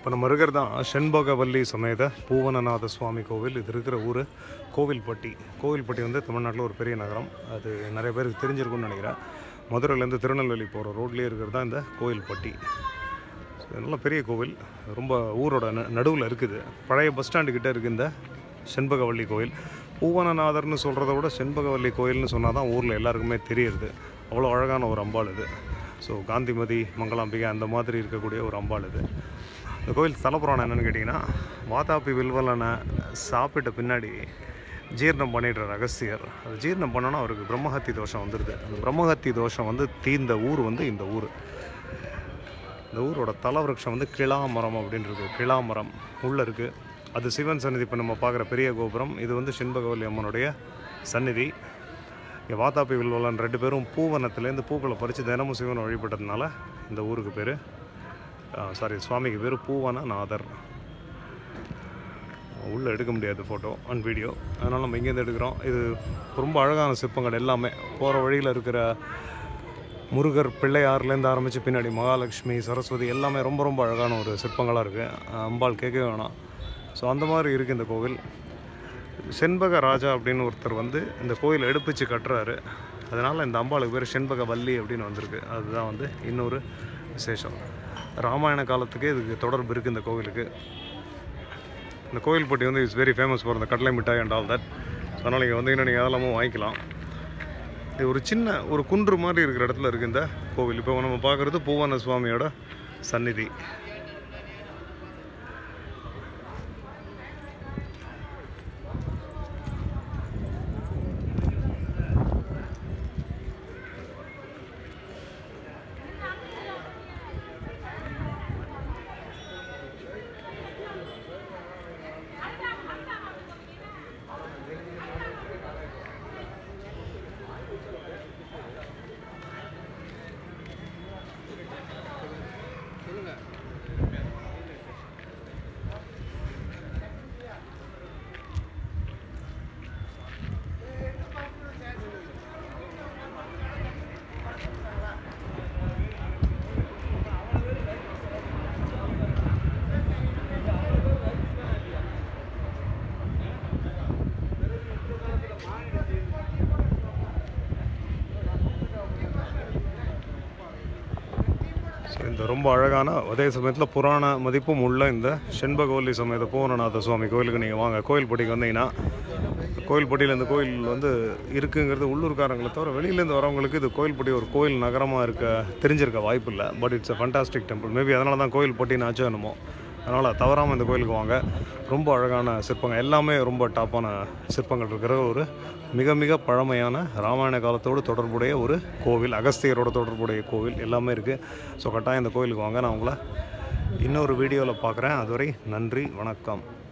இப்போ நம்ம இருக்கிறது தான் செண்பகவல்லி சமேத பூவனநாத சுவாமி கோவில் இது இருக்கிற ஊர் கோவில்பட்டி கோவில்பட்டி வந்து தமிழ்நாட்டில் ஒரு பெரிய நகரம் அது நிறைய பேருக்கு தெரிஞ்சிருக்கும்னு நினைக்கிறேன் மதுரையிலேருந்து திருநெல்வேலி போகிற ரோட்லேயே இருக்கிறது தான் இந்த கோவில்பட்டி ஸோ இது நல்ல பெரிய கோவில் ரொம்ப ஊரோட ந நடுவில் இருக்குது பழைய பஸ் ஸ்டாண்டு கிட்ட இருக்குது இந்த செண்பகவல்லி கோயில் பூவனநாதர்னு சொல்கிறத விட செண்பகவல்லி கோயில்னு சொன்னால் தான் ஊரில் எல்லாருக்குமே தெரியுது அவ்வளோ அழகான ஒரு அம்பாள் இது ஸோ காந்திமதி மங்களாம்பிகை அந்த மாதிரி இருக்கக்கூடிய ஒரு அம்பாள் இது இந்த கோயில் தலப்புராணம் என்னென்னு கேட்டிங்கன்னா வாதாபி வில்வலனை சாப்பிட்ட பின்னாடி ஜீரணம் பண்ணிடுற ரகசியர் அது ஜீரணம் பண்ணோன்னா அவருக்கு பிரம்மஹத்தி தோஷம் வந்துடுது அந்த பிரம்மஹத்தி தோஷம் வந்து தீர்ந்த ஊர் வந்து இந்த ஊர் இந்த ஊரோட தலவிருட்சம் வந்து கிளாமரம் அப்படின்னு இருக்கு கிளாமரம் உள்ளே இருக்குது அது சிவன் சந்நிதி இப்போ நம்ம பார்க்குற பெரிய கோபுரம் இது வந்து செண்பகவல்லி அம்மனுடைய சந்நிதி இங்கே வாத்தாப்பி வில்வலன் ரெண்டு பேரும் பூவனத்துலேருந்து பூக்களை பறித்து தினமும் சிவனை வழிபட்டதுனால இந்த ஊருக்கு பேர் சாரி சுவாமிக்கு பேர் பூவனநாதர் உள்ளே எடுக்க முடியாது ஃபோட்டோ அண்ட் வீடியோ அதனால் நம்ம இங்கேருந்து எடுக்கிறோம் இது ரொம்ப அழகான சிற்பங்கள் எல்லாமே போகிற வழியில் இருக்கிற முருகர் பிள்ளையார்லேருந்து ஆரம்பித்து பின்னாடி மகாலட்சுமி சரஸ்வதி எல்லாமே ரொம்ப ரொம்ப அழகான ஒரு சிற்பங்களாக இருக்குது அம்பாள் கேட்கவே வேணாம் ஸோ அந்த மாதிரி இருக்குது இந்த கோவில் செண்பக ராஜா அப்படின்னு ஒருத்தர் வந்து இந்த கோயிலை எடுப்பிச்சு கட்டுறாரு அதனால் இந்த அம்பாளுக்கு பேர் செண்பக வள்ளி அப்படின்னு வந்திருக்கு அதுதான் வந்து இன்னொரு விசேஷம் ராமாயண காலத்துக்கே இதுக்கு தொடர்பு இருக்குது இந்த கோவிலுக்கு இந்த கோயில்பட்டி வந்து இட்ஸ் வெரி ஃபேமஸ் ஃபார் இந்த கடலை மிட்டாய் அண்ட் ஆல் தட் அதனால் இங்கே வந்தீங்கன்னா நீங்கள் அதெல்லாமும் வாங்கிக்கலாம் இது ஒரு சின்ன ஒரு குன்று மாதிரி இருக்கிற இடத்துல இருக்குது இந்த கோவில் இப்போ நம்ம பார்க்குறது பூவன சுவாமியோட சந்நிதி ஸோ இந்த ரொம்ப அழகான அதே சமயத்தில் புராண மதிப்பும் உள்ள இந்த செண்பகவல்லி சமேத பூவனநாத சுவாமி கோயிலுக்கு நீங்கள் வாங்க கோயில்பட்டிக்கு வந்தீங்கன்னா கோயில்பட்டியில் இந்த கோயில் வந்து இருக்குங்கிறது உள்ளூர்காரங்களை தவிர வெளியிலேருந்து வரவங்களுக்கு இது கோயில்பட்டி ஒரு கோயில் நகரமாக இருக்க தெரிஞ்சிருக்க வாய்ப்பு இல்லை but it's a fantastic temple maybe அதனால தான் கோயில்பட்டின்னு ஆச்சோ என்னமோ அதனால் தவறாமல் இந்த கோயிலுக்கு வாங்க ரொம்ப அழகான சிற்பங்கள் எல்லாமே ரொம்ப டாப்பான சிற்பங்கள் இருக்கிற ஒரு மிக மிக பழமையான ராமாயண காலத்தோடு தொடர்புடைய ஒரு கோவில் அகஸ்தியரோட தொடர்புடைய கோவில் எல்லாமே இருக்குது ஸோ கட்டாயம் இந்த கோயிலுக்கு வாங்க நான் உங்களை இன்னொரு வீடியோவில் பார்க்குறேன் அதுவரை நன்றி வணக்கம்